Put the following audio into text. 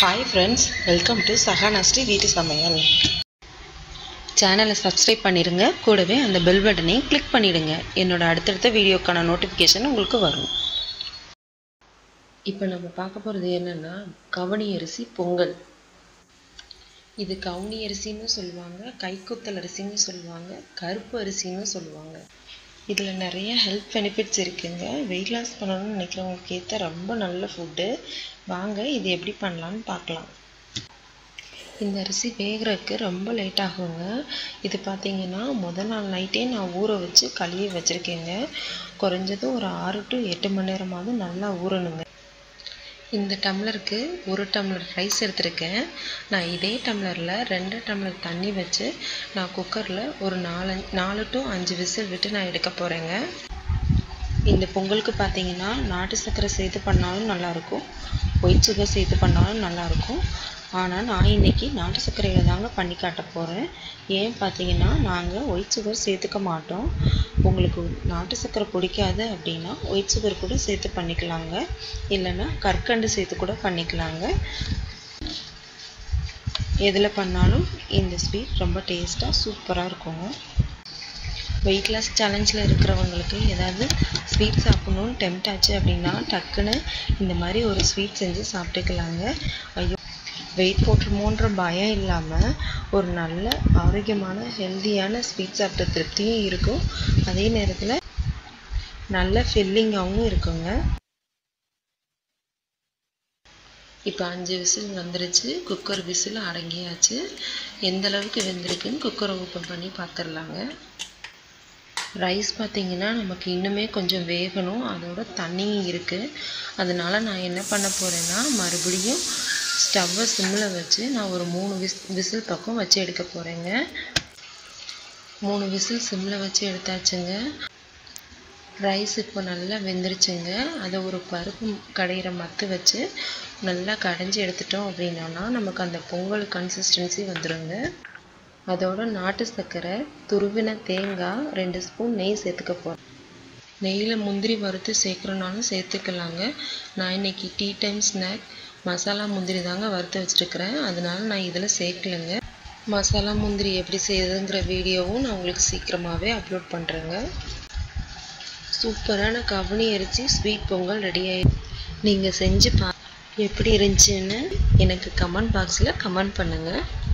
hi friends welcome to Sahanasri வீட்டு சமையல் சேனலை சப்ஸ்கிரைப் பண்ணிடுங்க கூடவே அந்த பெல் பட்டனையும் கிளிக் பண்ணிடுங்க என்னோட அடுத்தடுத்த வீடியோக்கான நோட்டிஃபிகேஷன் உங்களுக்கு வரும் இப்போ நம்ம பார்க்க போகிறது என்னென்னா கவனி அரிசி பொங்கல் இது கவுனி அரிசின்னு சொல்லுவாங்க கைக்குத்தல் அரிசின்னு சொல்லுவாங்க கருப்பு அரிசின்னு சொல்லுவாங்க இதில் நிறைய ஹெல்த் பெனிஃபிட்ஸ் இருக்குங்க வெயிட் லாஸ் பண்ணணும்னு நினைக்கிறவங்களுக்கு ஏற்ற ரொம்ப நல்ல ஃபுட்டு வாங்க இது எப்படி பண்ணலான்னு பார்க்கலாம் இந்த அரிசி வேகிறதுக்கு ரொம்ப லேட் ஆகுங்க இது பார்த்தீங்கன்னா முத நாள் நைட்டே நான் ஊற வச்சு கழுவி வச்சுருக்கேங்க குறைஞ்சது ஒரு ஆறு டு எட்டு மணி நேரமாவது நல்லா ஊறணுங்க இந்த டம்ளருக்கு ஒரு டம்ளர் ரைஸ் எடுத்திருக்கேன் நான் இதே டம்ளரில் ரெண்டு டம்ளர் தண்ணி வச்சு நான் குக்கரில் ஒரு நாலு நாலு டு அஞ்சு விசில் விட்டு நான் எடுக்க போகிறேங்க இந்த பொங்கலுக்கு பார்த்தீங்கன்னா நாட்டு சர்க்கரை சேர்த்து பண்ணாலும் நல்லாயிருக்கும் ஒயிட் சுகர் சேர்த்து பண்ணாலும் நல்லாயிருக்கும் ஆனால் நான் இன்றைக்கி நாட்டு சர்க்கரையில் தாங்க பண்ணி காட்ட போகிறேன் ஏன் பார்த்தீங்கன்னா நாங்கள் ஒயிட் சுகர் சேர்த்துக்க மாட்டோம் உங்களுக்கு நாட்டு சர்க்கரை பிடிக்காது அப்படின்னா ஒயிட் சுகர் கூட சேர்த்து பண்ணிக்கலாங்க இல்லைன்னா கற்கண்டு சேர்த்து கூட பண்ணிக்கலாங்க எதில் பண்ணாலும் இந்த ஸ்வீட் ரொம்ப டேஸ்ட்டாக சூப்பராக இருக்குங்க வெயிட் லாஸ் சேலஞ்சில் இருக்கிறவங்களுக்கு ஏதாவது ஸ்வீட் சாப்பிட்ணுன்னு டெம்ட் ஆச்சு அப்படின்னா டக்குன்னு இந்த மாதிரி ஒரு ஸ்வீட் செஞ்சு சாப்பிட்டுக்கலாங்க ஐயோ வெயிட் போட்டுருமோன்ற பயம் இல்லாமல் ஒரு நல்ல ஆரோக்கியமான ஹெல்த்தியான ஸ்வீட் சாப்பிட்ட திருப்தியும் இருக்கும் அதே நேரத்தில் நல்ல ஃபில்லிங்காகவும் இருக்குங்க இப்போ அஞ்சு விசில் வந்துருச்சு குக்கர் விசில் அடங்கியாச்சு எந்த அளவுக்கு வெந்திருக்குன்னு குக்கரை ஓப்பன் பண்ணி பார்த்துடலாங்க ரைஸ் பார்த்திங்கன்னா நமக்கு இன்னுமே கொஞ்சம் வேகணும் அதோட தண்ணியும் இருக்குது அதனால் நான் என்ன பண்ண போகிறேன்னா மறுபடியும் ஸ்டவ்வை சிம்மில் வச்சு நான் ஒரு மூணு விஸ் விசில் பக்கம் வச்சு எடுக்க போகிறேங்க மூணு விசில் சிம்மில் வச்சு எடுத்தாச்சுங்க ரைஸ் இப்போ நல்லா வெந்துருச்சுங்க அதை ஒரு பருப்பு கடையிற மத்து வச்சு நல்லா கடைஞ்சி எடுத்துட்டோம் அப்படின்னா நமக்கு அந்த பொங்கல் கன்சிஸ்டன்சி வந்துடுங்க அதோட நாட்டு சர்க்கரை துருவின தேங்காய் ரெண்டு ஸ்பூன் நெய் சேர்த்துக்க போகிறேன் நெய்யில் முந்திரி வறுத்து சேர்க்குறோனாலும் சேர்த்துக்கலாங்க நான் இன்றைக்கி டீ டைம் ஸ்நாக் மசாலா முந்திரி தாங்க வறுத்து வச்சுருக்கிறேன் அதனால நான் இதில் சேர்க்கலைங்க மசாலா முந்திரி எப்படி செய்யுதுங்கிற வீடியோவும் நான் உங்களுக்கு சீக்கிரமாகவே அப்லோட் பண்ணுறேங்க சூப்பரான கவனி அரிசி ஸ்வீட் பொங்கல் ரெடி ஆயிடுச்சு நீங்கள் செஞ்சு பா எப்படி இருந்துச்சுன்னு எனக்கு கமெண்ட் பாக்ஸில் கமெண்ட் பண்ணுங்கள்